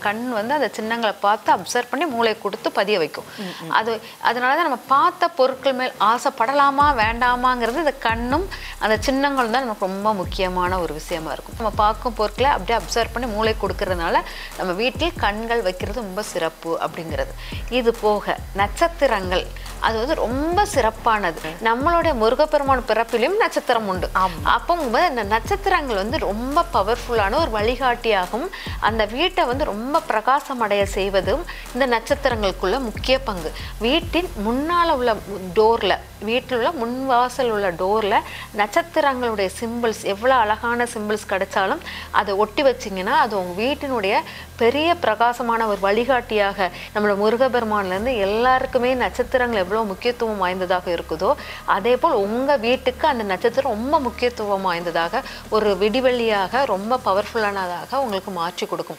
கண் வந்து அந்த சின்னங்களை பார்த்து அப்சர்வ் பண்ணி மூளை கொடுத்து பதிய வைக்கும் அது அதனால தான் நம்ம பார்த்த பொருட்கள் மேல் ஆசைப்படலாமா வேண்டாமாங்கிறது இந்த கண்ணும் அந்த சின்னங்களும் தான் நமக்கு ரொம்ப முக்கியமான ஒரு விஷயமா இருக்கும் நம்ம பார்க்கும் பொருட்களை அப்படியே அப்சர்வ் பண்ணி மூளை கொடுக்கறதுனால நம்ம வீட்டில் கண்கள் வைக்கிறது ரொம்ப சிறப்பு அப்படிங்கிறது இது போக நட்சத்திரங்கள் அது வந்து ரொம்ப சிறப்பானது நம்மளுடைய முருகப்பெருமான் பிறப்பிலும் நட்சத்திரம் உண்டு அப்போங்கும்போது இந்த நட்சத்திரங்கள் வந்து ரொம்ப பவர்ஃபுல்லான ஒரு வழிகாட்டியாகும் அந்த வீட்டை வந்து ரொம்ப பிரகாசம் அடைய செய்வதும் இந்த நட்சத்திரங்களுக்குள்ள முக்கிய பங்கு வீட்டின் முன்னால உள்ள டோர்ல வீட்டில் உள்ள முன்வாசல் உள்ள டோர்ல நட்சத்திரங்களுடைய சிம்பிள்ஸ் எவ்வளோ அழகான சிம்பிள்ஸ் கிடைச்சாலும் அதை ஒட்டி வச்சிங்கன்னா அது உங்க வீட்டினுடைய பெரிய பிரகாசமான ஒரு வழிகாட்டியாக நம்மளோட முருகபெருமான்லேருந்து எல்லாருக்குமே நட்சத்திரங்கள் எவ்வளோ முக்கியத்துவம் வாய்ந்ததாக இருக்குதோ அதே போல் உங்கள் வீட்டுக்கு அந்த நட்சத்திரம் ரொம்ப முக்கியத்துவம் வாய்ந்ததாக ஒரு விடிவெள்ளியாக ரொம்ப பவர்ஃபுல்லானதாக உங்களுக்கு மாற்றி கொடுக்கும்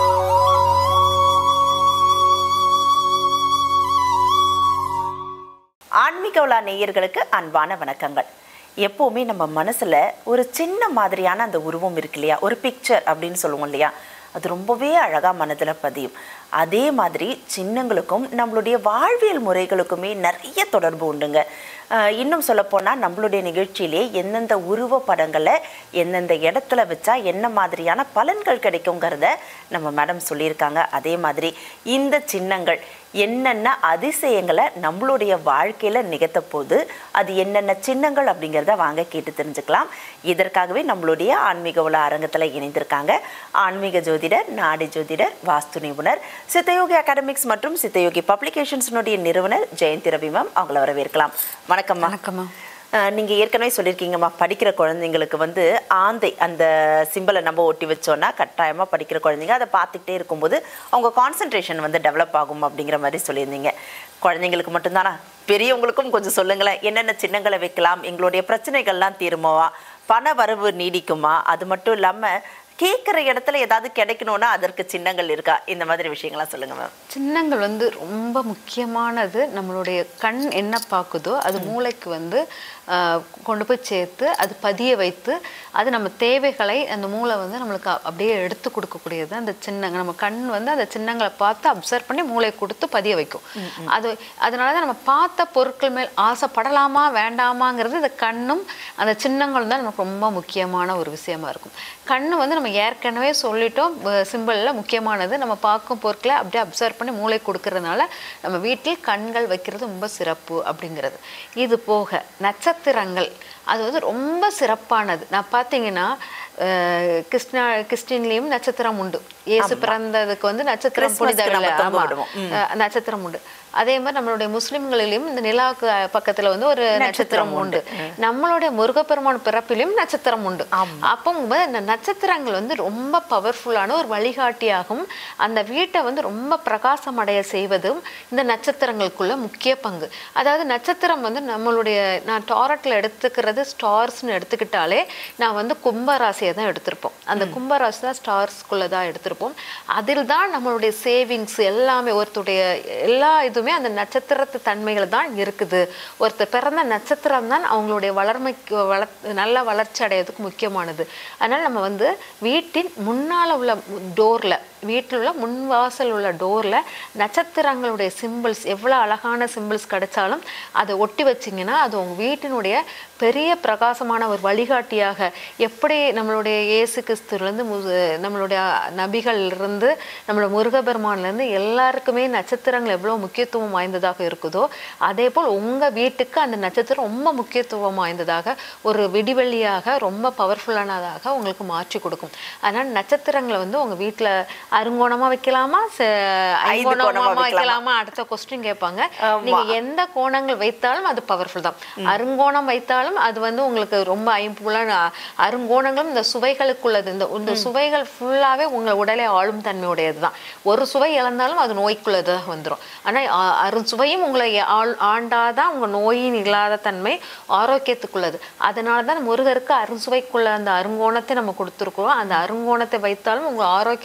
ஆன்மீக உலா நேயர்களுக்கு அன்பான வணக்கங்கள் எப்போவுமே நம்ம மனசுல ஒரு சின்ன மாதிரியான அந்த உருவம் இருக்கு இல்லையா ஒரு பிக்சர் அப்படின்னு சொல்லுவோம் இல்லையா அது ரொம்பவே அழகா மனதுல பதியும் அதே மாதிரி சின்னங்களுக்கும் நம்மளுடைய வாழ்வியல் முறைகளுக்குமே நிறைய தொடர்பு உண்டுங்க ஆஹ் இன்னும் சொல்லப்போனால் நம்மளுடைய நிகழ்ச்சியிலே எந்தெந்த உருவ படங்களை எந்தெந்த இடத்துல வச்சா என்ன மாதிரியான பலன்கள் கிடைக்குங்கிறத நம்ம மேடம் சொல்லியிருக்காங்க அதே மாதிரி இந்த சின்னங்கள் என்னென்ன அதிசயங்களை நம்மளுடைய வாழ்க்கையில நிகழ்த்த போது அது என்னென்ன சின்னங்கள் அப்படிங்கிறத வாங்க கேட்டு தெரிஞ்சுக்கலாம் இதற்காகவே நம்மளுடைய ஆன்மீக உலா அரங்கத்தில் இணைந்திருக்காங்க ஆன்மீக ஜோதிடர் நாடி ஜோதிடர் வாஸ்து நிபுணர் சித்தயோகி அகாடமிக்ஸ் மற்றும் சித்தயோகி பப்ளிகேஷன்ஸ்னுடைய நிறுவனர் ஜெயந்தி ரவி மேம் அவங்கள வரவேற்கலாம் வணக்கம்மா வணக்கம்மா அஹ் நீங்க ஏற்கனவே சொல்லியிருக்கீங்கம்மா படிக்கிற குழந்தைங்களுக்கு வந்து ஆந்தை அந்த சிம்பிளை நம்ம ஒட்டி வச்சோன்னா கட்டாயமா படிக்கிற குழந்தைங்க அதை பார்த்துக்கிட்டே இருக்கும்போது அவங்க கான்சென்ட்ரேஷன் வந்து டெவலப் ஆகும் அப்படிங்கிற மாதிரி சொல்லியிருந்தீங்க குழந்தைங்களுக்கு மட்டும்தானா பெரியவங்களுக்கும் கொஞ்சம் சொல்லுங்களேன் என்னென்ன சின்னங்களை வைக்கலாம் எங்களுடைய பிரச்சனைகள்லாம் தீருமாவா பண வரவு நீடிக்குமா அது மட்டும் இல்லாம கேட்குற இடத்துல ஏதாவது கிடைக்கணும்னா அதற்கு சின்னங்கள் இருக்கா இந்த மாதிரி விஷயங்கள்லாம் சொல்லுங்க மேம் சின்னங்கள் வந்து ரொம்ப முக்கியமானது நம்மளுடைய கண் என்ன பார்க்குதோ அது மூளைக்கு வந்து ஆஹ், கொண்டு போய் சேர்த்து அது பதிய வைத்து அது நம்ம தேவைகளை அந்த மூளை வந்து நம்மளுக்கு அ- அப்படியே எடுத்து கொடுக்கக்கூடியது அந்த சின்னங்கள் நம்ம கண் வந்து அந்த சின்னங்களை பார்த்து அப்சர்வ் பண்ணி மூளை கொடுத்து பதிய வைக்கும் அது அதனால தான் நம்ம பார்த்த பொருட்கள் மேல் ஆசைப்படலாமா வேண்டாமாங்கிறது இந்த கண்ணும் அந்த சின்னங்களும் தான் நமக்கு ரொம்ப முக்கியமான ஒரு விஷயமா இருக்கும் கண்ணு வந்து நம்ம ஏற்கனவே சொல்லிட்டோம் சிம்பிளில் முக்கியமானது நம்ம பார்க்கும் பொருட்களை அப்படியே அப்சர்வ் பண்ணி மூளை கொடுக்கறதுனால நம்ம வீட்டில் கண்கள் வைக்கிறது ரொம்ப சிறப்பு அப்படிங்கிறது இது போக நட்சத்திரங்கள் அது வந்து ரொம்ப சிறப்பானது நான் பார்த்தீங்கன்னா அஹ், கிருஷ்ணா கிறிஸ்டின்லேயும் நட்சத்திரம் உண்டு இயேசு பிறந்ததுக்கு வந்து நட்சத்திரம் கிறிஸ்மஸ்க்கு புனித நம்ம விழா. தொங்க ஆமா. விடுவோம். அஹ், நட்சத்திரம் உண்டு அதே மாதிரி நம்மளுடைய முஸ்லிம்களிலும் இந்த நிலாவுக்கு பக்கத்துல வந்து ஒரு நட்சத்திரம் உண்டு நம்மளுடைய முருகப்பெருமான் பிறப்பிலும் நட்சத்திரம் உண்டு அப்போங்கும்போது இந்த நட்சத்திரங்கள் வந்து ரொம்ப பவர்ஃபுல்லான ஒரு வழிகாட்டியாகும் அந்த வீட்டை வந்து ரொம்ப பிரகாசம் அடைய செய்வதும் இந்த நட்சத்திரங்களுக்குள்ள முக்கிய பங்கு அதாவது நட்சத்திரம் வந்து நம்மளுடைய நான் டாரட்ல எடுத்துக்கிறது ஸ்டார்ஸ்னு எடுத்துக்கிட்டாலே நான் வந்து கும்பராசியை தான் எடுத்திருப்போம் அந்த கும்பராசி தான் ஸ்டார்ஸ்குள்ளே தான் எடுத்திருப்போம் அதில் தான் நம்மளுடைய சேவிங்ஸ் எல்லாமே ஒருத்தருடைய எல்லா இதுவுமே அந்த நட்சத்திரத்து தன்மைகள் தான் இருக்குது ஒருத்தர் பிறந்த நட்சத்திரம் தான் அவங்களுடைய வளர்மைக்கு வள நல்ல வளர்ச்சி அடையிறதுக்கு முக்கியமானது அதனால் நம்ம வந்து வீட்டின் முன்னால் உள்ள டோரில் வீட்டில் உள்ள முன்வாசல் உள்ள டோரில் நட்சத்திரங்களுடைய சிம்பிள்ஸ் எவ்வளோ அழகான சிம்பிள்ஸ் கிடைச்சாலும் அதை ஒட்டி வச்சிங்கன்னா அது உங்கள் வீட்டினுடைய பெரிய பிரகாசமான ஒரு வழிகாட்டியாக எப்படி நம்மளுடைய இயேசு கிறிஸ்துலேருந்து நம்மளுடைய நபிகள் இருந்து நம்மளோட முருகபெருமான்லேருந்து எல்லாருக்குமே நட்சத்திரங்கள் எவ்வளோ முக்கியத்துவம் வாய்ந்ததாக இருக்குதோ அதே போல் உங்கள் வீட்டுக்கு அந்த நட்சத்திரம் ரொம்ப முக்கியத்துவம் வாய்ந்ததாக ஒரு விடிவெள்ளியாக ரொம்ப பவர்ஃபுல்லானதாக உங்களுக்கு மாற்றி கொடுக்கும் அதனால் நட்சத்திரங்களை வந்து உங்கள் வீட்டில் அருங்கோணமாக வைக்கலாமா ச- ஐந்து கோணமா ஐங்கோணமா வைக்கலாமா? வைக்கலாமா அடுத்த கொஸ்டின் கேட்பாங்க ஆமா. நீங்க எந்த கோணங்கள் வைத்தாலும் அது பவர்ஃபுல் தான் அருங்கோணம் வைத்தாலும் அது வந்து உங்களுக்கு ரொம்ப ஐம்புலன் அருங்கோணங்களும் இந்த சுவைகளுக்குள்ளது இந்த இந்த சுவைகள் ஃபுல்லாவே உங்கள் உடலை ஆளும் தன்மையுடையது தான் ஒரு சுவை இழந்தாலும் அது நோய்க்குள்ளது வந்துடும் ஆனால் அருஞ்சுவையும் உங்களை ஆள் ஆண்டாதான் உங்க நோயின் இல்லாத தன்மை ஆரோக்கியத்துக்குள்ளது அதனால தான் முருகருக்கு அருஞ்சுவைக்குள்ள அந்த அருங்கோணத்தை நம்ம கொடுத்துருக்கோம் அந்த அருங்கோணத்தை வைத்தாலும் உங்க ஆரோக்கியத்துக்காக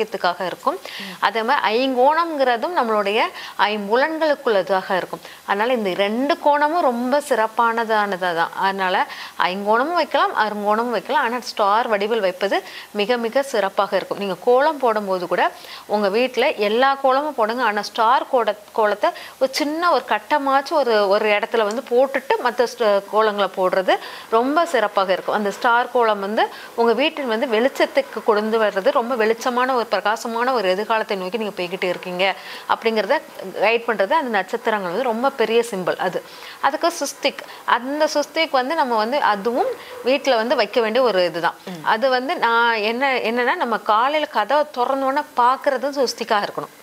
இருக்கும் அதே மாதிரி ஐங்கோணம்ங்கிறதும் நம்மளுடைய ஐம்புலன்களுக்குள்ளதாக இருக்கும் அதனால இந்த ரெண்டு கோணமும் ரொம்ப சிறப்பானதானது தான் அதனால ஐங்கோணமும் வைக்கலாம் அருங்கோணமும் வைக்கலாம் ஆனால் ஸ்டார் வடிவில் வைப்பது மிக மிக சிறப்பாக இருக்கும் நீங்க கோலம் போடும்போது கூட உங்க வீட்டில் எல்லா கோலமும் போடுங்க ஆனால் ஸ்டார் கோட கோலத்தை ஒரு சின்ன ஒரு கட்டமாச்சும் ஒரு ஒரு இடத்துல வந்து போட்டுட்டு மற்ற கோலங்களை போடுறது ரொம்ப சிறப்பாக இருக்கும் அந்த ஸ்டார் கோலம் வந்து உங்க வீட்டில் வந்து வெளிச்சத்துக்கு கொண்டு வர்றது ரொம்ப வெளிச்சமான ஒரு பிரகாசமான ஒரு எதிர்காலத்தை நோக்கி நீங்க போய்கிட்டு இருக்கீங்க அப்படிங்கிறத கைட் பண்றது அந்த நட்சத்திரங்கள் வந்து ரொம்ப பெரிய சிம்பிள் அது அதுக்கு சுஸ்திக் அந்த சுஸ்திக் வந்து நம்ம வந்து அதுவும் வீட்டில் வந்து வைக்க வேண்டிய ஒரு இதுதான் அது வந்து நான் என்ன என்னன்னா நம்ம காலையில கதவை திறந்தோன்னே பார்க்கறதும் சுஸ்திக்காக இருக்கணும்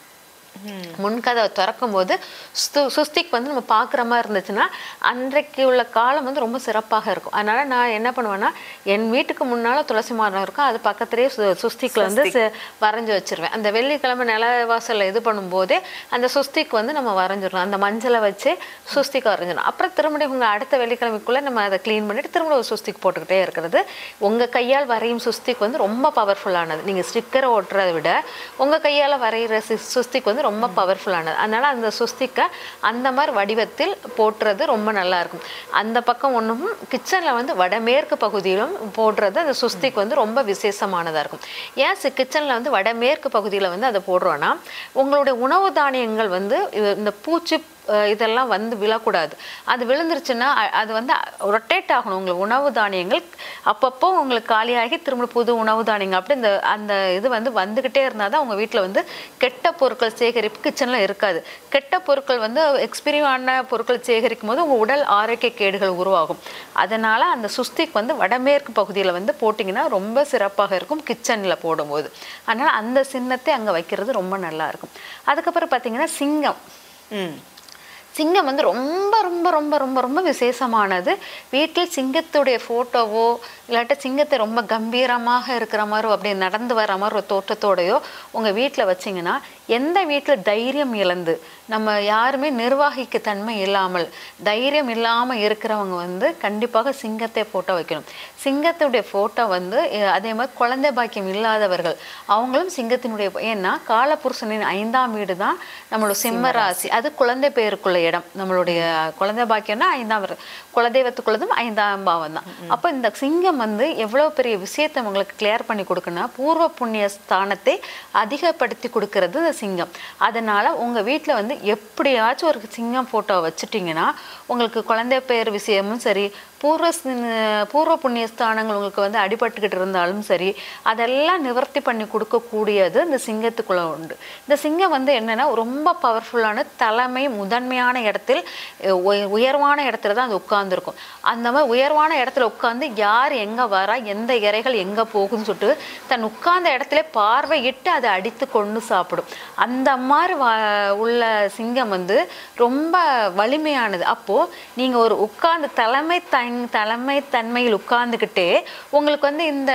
முன்கதவை திறக்கும் போது சு- சுஸ்திக் வந்து நம்ம பார்க்குற மாதிரி இருந்துச்சுன்னா அன்றைக்கு உள்ள காலம் வந்து ரொம்ப சிறப்பாக இருக்கும் அதனால நான் என்ன பண்ணுவேன்னா என் வீட்டுக்கு முன்னால துளசி மரம் இருக்கும் அது பக்கத்துலேயே சு சுஸ்திக்கில் வந்து சி- வரைஞ்சு வச்சிருவேன் அந்த வெள்ளிக்கிழமை நில வாசல்ல இது பண்ணும்போதே அந்த சுஸ்திக் வந்து நம்ம வரைஞ்சிடணும் அந்த மஞ்சளை வச்சு சுஸ்திக் வரைஞ்சிடணும் அப்புறம் திரும்ப உங்க அடுத்த வெள்ளிக்கிழமைக்குள்ள நம்ம அதை க்ளீன் பண்ணிட்டு திரும்ப ஒரு சுஸ்திக் போட்டுக்கிட்டே இருக்கிறது உங்க கையால் வரையும் சுஸ்திக் வந்து ரொம்ப பவர்ஃபுல்லானது நீங்க ஸ்டிக்கரை ஒட்டுறதை விட உங்க கையால வரைகிற சி- சுஸ்திக் வந்து ரொம்ப பவர்ஃபுல்லானது அதனால அந்த சுஸ்திக்கை அந்த மாதிரி வடிவத்தில் போட்டுறது ரொம்ப நல்லா இருக்கும் அந்த பக்கம் ஒன்றும் கிச்சனில் வந்து வடமேற்கு பகுதியிலும் போடுறது அந்த சுஸ்திக் வந்து ரொம்ப விசேஷமானதாக இருக்கும் ஏன் கிச்சனில் வந்து வடமேற்கு பகுதியில் வந்து அதை போடுறோன்னா உங்களுடைய உணவு தானியங்கள் வந்து இது- இந்த பூச்சி அஹ் இதெல்லாம் வந்து விழக்கூடாது அது விழுந்துருச்சுன்னா அ- அது வந்து ரொட்டேட் ஆகணும் உங்களுக்கு உணவு தானியங்கள் அப்பப்போ உங்களுக்கு காலியாகி திரும்ப புது உணவு தானியங்கள் அப்படி இந்த அந்த இது வந்து வந்துக்கிட்டே இருந்தால் தான் உங்கள் வீட்டில் வந்து கெட்ட பொருட்கள் சேகரிப்பு கிச்சனில் இருக்காது கெட்ட பொருட்கள் வந்து எக்ஸ்பிரி ஆன பொருட்கள் சேகரிக்கும் போது உங்கள் உடல் ஆரோக்கிய கேடுகள் உருவாகும் அதனால் அந்த சுஸ்திக் வந்து வடமேற்கு பகுதியில் வந்து போட்டிங்கன்னா ரொம்ப சிறப்பாக இருக்கும் கிச்சனில் போடும்போது அதனால் அந்த சின்னத்தை அங்கே வைக்கிறது ரொம்ப நல்லா இருக்கும் அதுக்கப்புறம் பார்த்தீங்கன்னா சிங்கம் ம் சிங்கம் வந்து ரொம்ப ரொம்ப ரொம்ப ரொம்ப ரொம்ப விசேஷமானது வீட்டில் சிங்கத்துடைய ஃபோட்டோவோ இல்லாட்ட சிங்கத்தை ரொம்ப கம்பீரமாக இருக்கிற மாதிரி அப்படி நடந்து வர மாதிரி ஒரு தோற்றத்தோடையோ உங்கள் வீட்டில் வச்சிங்கன்னா எந்த வீட்டில் தைரியம் இழந்து நம்ம யாருமே நிர்வாகிக்க தன்மை இல்லாமல் தைரியம் இல்லாமல் இருக்கிறவங்க வந்து கண்டிப்பாக சிங்கத்தை ஃபோட்டோ வைக்கணும் சிங்கத்துடைய ஃபோட்டோ வந்து அஹ், அதே மாதிரி குழந்தை பாக்கியம் இல்லாதவர்கள் அவங்களும் சிங்கத்தினுடைய ஏன்னா காலபுருஷனின் ஐந்தாம் வீடு தான் நம்மளோட சிம்ம ராசி அது குழந்தை பேருக்குள்ள இடம் நம்மளுடைய குழந்தை பாக்கியம்னா ஐந்தாம் வீடு. குலதெய்வத்துக்குள்ளதும் ஐந்தாம் பாவம் தான் அப்போ இந்த சிங்கம் வந்து எவ்வளவு பெரிய விஷயத்தை உங்களுக்கு கிளியர் பண்ணி கொடுக்குன்னா பூர்வ புண்ணிய ஸ்தானத்தை அதிகப்படுத்தி கொடுக்கறது இந்த சிங்கம் அதனால உங்க வீட்ல வந்து எப்படியாச்சும் ஒரு சிங்கம் போட்டோ வச்சுட்டீங்கன்னா உங்களுக்கு குழந்தை பேர் விஷயமும் சரி பூர்வ சி- பூர்வ புண்ணிய ஸ்தானங்கள் உங்களுக்கு வந்து அடிபட்டுக்கிட்டு இருந்தாலும் சரி அதெல்லாம் நிவர்த்தி பண்ணி கொடுக்கக்கூடியது இந்த சிங்கத்துக்குள்ள உண்டு இந்த சிங்கம் வந்து என்னன்னா ரொம்ப பவர்ஃபுல்லான தலைமை முதன்மையான இடத்தில் அஹ், உய- உயர்வான இடத்துல தான் அது உட்கார்ந்துருக்கும் அந்த மாதிரி உயர்வான இடத்துல உட்கார்ந்து யார் எங்க வரா எந்த இறைகள் எங்க போகுதுன்னு சொல்லிட்டு தன் உட்கார்ந்த இடத்துல பார்வையிட்டு அதை அடித்து கொண்டு சாப்பிடும் அந்த மாதிரி வ- உள்ள சிங்கம் வந்து ரொம்ப வலிமையானது அப்போ நீங்க ஒரு உட்கார்ந்து தலைமை தன் தலைமை தன்மையில் உட்கார்ந்துக்கிட்டே உங்களுக்கு வந்து இந்த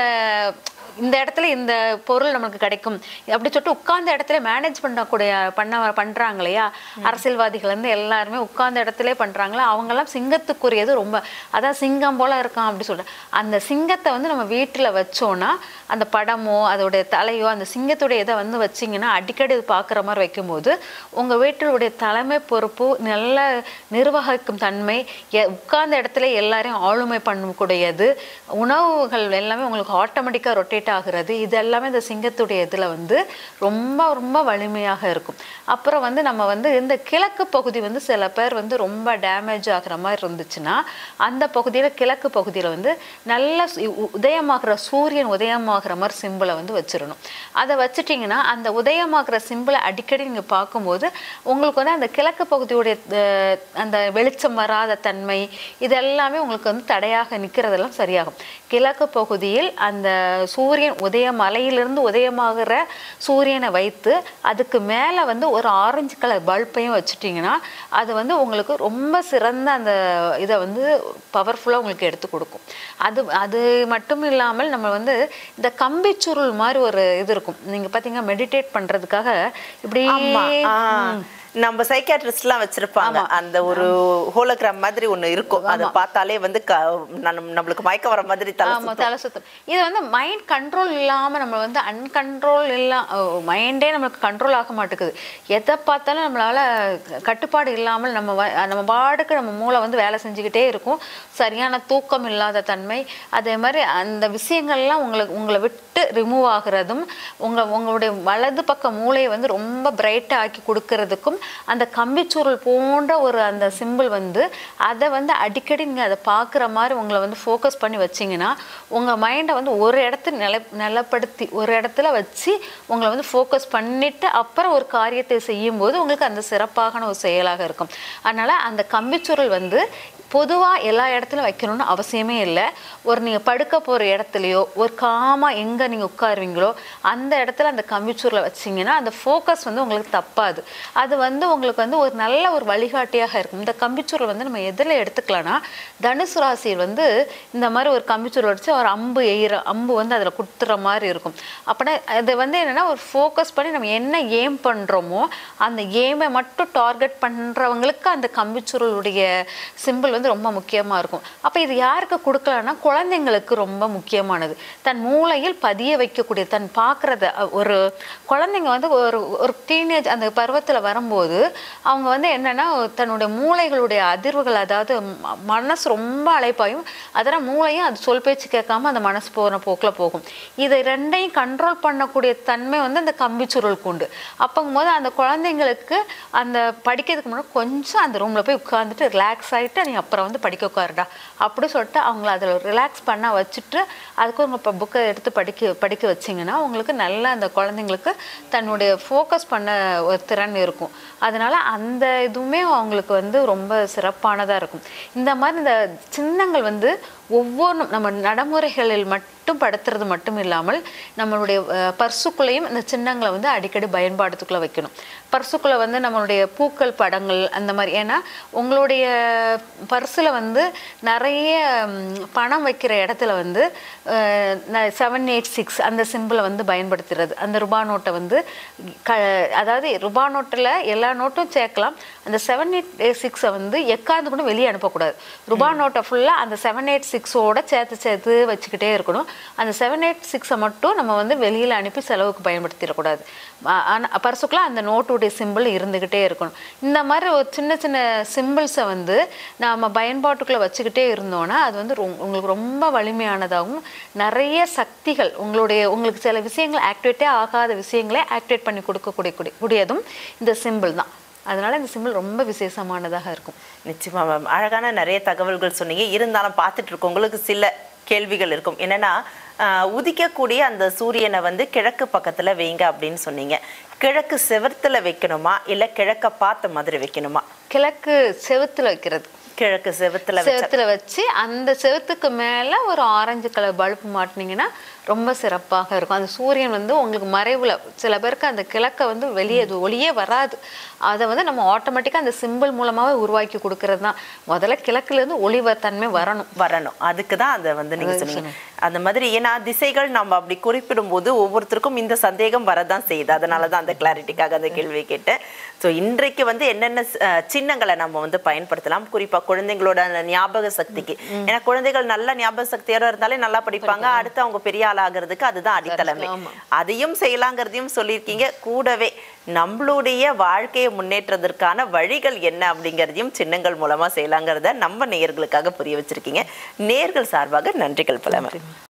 இந்த இடத்துல இந்த பொருள் நமக்கு கிடைக்கும் அப்படி சொல்லிட்டு உட்கார்ந்த இடத்துல மேனேஜ் பண்ணக்கூடிய பண்ண பண்றாங்க இல்லையா அரசியல்வாதிகள் வந்து எல்லாருமே உட்கார்ந்த இடத்துல பண்றாங்களா அவங்கெல்லாம் சிங்கத்துக்குரியது ரொம்ப அதான் சிங்கம் போல இருக்கான் அப்படி சொல்லிட்டு அந்த சிங்கத்தை வந்து நம்ம வீட்டுல வச்சோம்னா அந்த படமோ அதோடைய தலையோ அந்த சிங்கத்துடைய இதை வந்து வச்சீங்கன்னா அடிக்கடி இது பார்க்குற மாதிரி வைக்கும்போது உங்க வீட்டிலுடைய தலைமை பொறுப்பு நல்ல நிர்வகிக்கும் தன்மை எ- உட்கார்ந்த இடத்துல எல்லாரையும் ஆளுமை பண்ணக்கூடியது உணவுகள் எல்லாமே உங்களுக்கு ஆட்டோமேட்டிக்காக ரொட்டேட் ஆகுறது இது எல்லாமே இந்த சிங்கத்துடைய இதில் வந்து ரொம்ப ரொம்ப வலிமையாக இருக்கும் அப்புறம் வந்து நம்ம வந்து இந்த கிழக்கு பகுதி வந்து சில பேர் வந்து ரொம்ப டேமேஜ் ஆகுற மாதிரி இருந்துச்சுன்னா அந்த பகுதியில் கிழக்கு பகுதியில் வந்து நல்ல சு- உ- உதயமாகிற சூரியன் உதயமாகிற மாதிரி சிம்பிளை வந்து வச்சிடணும் அதை வச்சுட்டிங்கன்னா அந்த உதயமாகிற சிம்பிளை அடிக்கடி நீங்கள் பார்க்கும்போது உங்களுக்கு வந்து அந்த கிழக்கு பகுதியுடைய அஹ், அந்த வெளிச்சம் வராத தன்மை இதெல்லாமே உங்களுக்கு வந்து தடையாக நிற்கிறதெல்லாம் சரியாகும் கிழக்கு பகுதியில் அந்த சூரியன் உதய மலையிலிருந்து உதயமாகிற சூரியனை வைத்து அதுக்கு மேலே வந்து ஒரு ஆரஞ்சு கலர் பல்பையும் வச்சுட்டிங்கன்னா அது வந்து உங்களுக்கு ரொம்ப சிறந்த அந்த இதை வந்து பவர்ஃபுல்லாக உங்களுக்கு எடுத்து கொடுக்கும் அது அது மட்டும் இல்லாமல் நம்ம வந்து இந்த கம்பிச்சுருள் மாதிரி ஒரு இது இருக்கும் நீங்கள் பார்த்தீங்கன்னா மெடிடேட் பண்ணுறதுக்காக இப்படி ஆமா ஆ. ம், நம்ம சைக்காட்ரிஸ்ட்லாம் வச்சிருப்பாங்க அந்த ஒரு ஹோலோகிராம் மாதிரி ஒண்ணு இருக்கும் அதை பார்த்தாலே வந்து க- நம்ம- நம்மளுக்கு மயக்க வர மாதிரி தலை ஆமா தலை சுத்தம் இது வந்து மைண்ட் கண்ட்ரோல் இல்லாம நம்ம வந்து அன்கண்ட்ரோல் இல்லாம மைண்டே நம்மளுக்கு கண்ட்ரோல் ஆக மாட்டேங்குது எதை பார்த்தாலும் நம்மளால கட்டுப்பாடு இல்லாமல் நம்ம வ- நம்ம பாட்டுக்கு நம்ம மூளை வந்து வேலை செஞ்சுக்கிட்டே இருக்கும் சரியான தூக்கம் இல்லாத தன்மை அதே மாதிரி அந்த விஷயங்கள்லாம் உங்களுக்கு உங்களை விட்டு ரிமூவ் ஆகுறதும் உங்க உங்களுடைய வலது பக்க மூளையை வந்து ரொம்ப பிரைட்டாக ஆக்கி கொடுக்கறதுக்கும் அந்த கம்பிச்சுருள் போன்ற ஒரு அந்த சிம்பிள் வந்து அதை வந்து அடிக்கடி நீங்கள் அதை பார்க்குற மாதிரி உங்களை வந்து ஃபோக்கஸ் பண்ணி வச்சீங்கன்னா உங்கள் மைண்டை வந்து ஒரு இடத்துல நில நிலப்படுத்தி ஒரு இடத்துல வச்சு உங்களை வந்து ஃபோக்கஸ் பண்ணிட்டு அப்புறம் ஒரு காரியத்தை செய்யும்போது உங்களுக்கு அந்த சிறப்பான ஒரு செயலாக இருக்கும் அதனால் அந்த கம்பிச்சுருள் வந்து பொதுவாக எல்லா இடத்துலையும் வைக்கணும்னு அவசியமே இல்லை ஒரு நீங்கள் படுக்க போகிற இடத்துலையோ ஒரு காமாக எங்கே நீங்கள் உட்காருவீங்களோ அந்த இடத்துல அந்த கம்பிச்சூரில் வச்சீங்கன்னா அந்த ஃபோக்கஸ் வந்து உங்களுக்கு தப்பாது அது வந்து உங்களுக்கு வந்து ஒரு நல்ல ஒரு வழிகாட்டியாக இருக்கும் இந்த கம்பிச்சூரை வந்து நம்ம எதில் எடுத்துக்கலாம்னா தனுசு ராசியில் வந்து இந்த மாதிரி ஒரு கம்பிச்சூர் வச்சு ஒரு அம்பு எயிற அம்பு வந்து அதில் குத்துற மாதிரி இருக்கும் அப்படின்னா அது வந்து என்னென்னா ஒரு ஃபோக்கஸ் பண்ணி நம்ம என்ன ஏம் பண்ணுறோமோ அந்த ஏமை மட்டும் டார்கெட் பண்ணுறவங்களுக்கு அந்த கம்பிச்சுருளுடைய சிம்பிள் வந்து ரொம்ப முக்கியமாக இருக்கும் அப்போ இது யாருக்கு கொடுக்கலாம்னா குழந்தைங்களுக்கு ரொம்ப முக்கியமானது தன் மூளையில் பதிய வைக்கக்கூடிய தன் பார்க்குறத ஒரு குழந்தைங்க வந்து ஒரு ஒரு டீனேஜ் அந்த பருவத்தில் வரும்போது அவங்க வந்து என்னென்னா தன்னுடைய மூளைகளுடைய அதிர்வுகள் அதாவது ம- மனசு ரொம்ப அழைப்பாயும் அதெல்லாம் மூளையும் அது சொல் பேச்சு கேட்காம அந்த மனசு போகிற போக்கில் போகும் இதை ரெண்டையும் கண்ட்ரோல் பண்ணக்கூடிய தன்மை வந்து அந்த கம்பிச்சுருளுக்கு உண்டு அப்போங்கும்போது அந்த குழந்தைங்களுக்கு அந்த படிக்கிறதுக்கு முன்னாடி கொஞ்சம் அந்த ரூமில் போய் உட்காந்துட்டு ரிலாக்ஸ் ஆகிட்டு நீ அப்புறம் வந்து படிக்க உட்காருடா அப்படி சொல்லிட்டு அவங்கள அதில் ரிலாக்ஸ் பண்ண வச்சுட்டு அதுக்கு உங்கள் இப்போ புக்கை எடுத்து படிக்க படிக்க வச்சிங்கன்னா உங்களுக்கு நல்ல அந்த குழந்தைங்களுக்கு தன்னுடைய ஃபோக்கஸ் பண்ண ஒரு திறன் இருக்கும் அதனால அந்த இதுவுமே அவங்களுக்கு வந்து ரொம்ப சிறப்பானதாக இருக்கும் இந்த மாதிரி இந்த சின்னங்கள் வந்து ஒவ்வொன்றும் நம்ம நடைமுறைகளில் மட்டும் படுத்துறது மட்டும் இல்லாமல் நம்மளுடைய அஹ், பர்சுக்குள்ளேயும் இந்த சின்னங்களை வந்து அடிக்கடி பயன்பாட்டுக்குள்ளே வைக்கணும் பர்சுக்குள்ளே வந்து நம்மளுடைய பூக்கள் படங்கள் அந்த மாதிரி ஏன்னா உங்களுடைய பர்ஸில் வந்து நிறைய ம், பணம் வைக்கிற இடத்துல வந்து செவன் எயிட் சிக்ஸ் அந்த சிம்பிளை வந்து பயன்படுத்துறது அந்த ரூபா நோட்டை வந்து க அதாவது ரூபா நோட்டில் எல்லா நோட்டும் சேர்க்கலாம் அந்த செவன் எயிட் சிக்ஸை வந்து எக்காந்து கூட வெளியே அனுப்பக்கூடாது ரூபா நோட்டை ஃபுல்லாக அந்த செவன் எயிட் சிக்ஸோட சேர்த்து சேர்த்து வச்சுக்கிட்டே இருக்கணும் அந்த செவன் எயிட் சிக்ஸை மட்டும் நம்ம வந்து வெளியில் அனுப்பி செலவுக்கு பயன்படுத்திடக்கூடாது ஆனால் பர்சுக்குள்ள அந்த நோட்டுடைய சிம்பிள் இருந்துக்கிட்டே இருக்கணும் இந்த மாதிரி ஒரு சின்ன சின்ன சிம்பிள்ஸை வந்து நாம் பயன்பாட்டுக்குள்ளே வச்சுக்கிட்டே இருந்தோன்னா அது வந்து ரொ- உங்களுக்கு ரொம்ப வலிமையானதாகவும் நிறைய சக்திகள் உங்களுடைய உங்களுக்கு சில விஷயங்கள் ஆக்டிவேட்டே ஆகாத விஷயங்களே ஆக்டிவேட் பண்ணி கொடுக்கக்கூடிய கூடிய- கூடியதும் இந்த சிம்பிள் தான் அதனால இந்த சிம்பிள் ரொம்ப விசேஷமானதாக இருக்கும் நிச்சயமா மேம் அழகான நிறைய தகவல்கள் சொன்னீங்க இருந்தாலும் பார்த்துட்டு இருக்கவங்களுக்கு சில கேள்விகள் இருக்கும் என்னன்னா ஆஹ், உதிக்கக்கூடிய அந்த சூரியனை வந்து கிழக்கு பக்கத்துல வைங்க அப்படின்னு சொன்னீங்க கிழக்கு செவத்துல வைக்கணுமா இல்ல கிழக்க பார்த்த மாதிரி வைக்கணுமா கிழக்கு செவுத்துல வைக்கிறது கிழக்கு செவத்துல வச்ச செவுத்துல வச்சு அந்த செவுத்துக்கு மேல ஒரு ஆரஞ்சு கலர் பல்பு மாட்டினீங்கன்னா ரொம்ப சிறப்பாக இருக்கும் அந்த சூரியன் வந்து உங்களுக்கு மறைவுல சில பேருக்கு அந்த கிழக்க வந்து வெளியே அது ஒளியே வராது அதை வந்து நம்ம ஆட்டோமேட்டிக்காக அந்த சிம்பிள் மூலமாவே உருவாக்கி கொடுக்கறது தான் முதல்ல கிழக்குல இருந்து ஒளி வ- தன்மை வரணும் வரணும் அதுக்கு தான் அதை வந்து நீங்க சொன்னீங்க அந்த மாதிரி ஏன்னா திசைகள் நம்ம அப்படி குறிப்பிடும் போது ஒவ்வொருத்தருக்கும் இந்த சந்தேகம் வரதான் செய்யுது அதனால தான் அந்த கிளாரிட்டிக்காக அந்த கேள்வியை கேட்டேன் ஸோ இன்றைக்கு வந்து என்னென்ன அஹ், சின்னங்களை நம்ம வந்து பயன்படுத்தலாம் குறிப்பா குழந்தைங்களோட அந்த ஞாபக சக்திக்கு ஏன்னா குழந்தைகள் நல்ல ஞாபக சக்தியோட இருந்தாலே நல்லா படிப்பாங்க அடுத்து அவங்க பெரிய ஆள் ஆகிறதுக்கு அதுதான் அடித்தளமே ஆமா. அதையும் செய்யலாங்கிறதையும் சொல்லியிருக்கீங்க கூடவே நம்மளுடைய வாழ்க்கையை முன்னேற்றதற்கான வழிகள் என்ன அப்படிங்கிறதையும் சின்னங்கள் மூலமா செய்யலாங்கிறத நம்ம நேயர்களுக்காக புரிய வச்சிருக்கீங்க நேர்கள் சார்பாக நன்றிகள் பல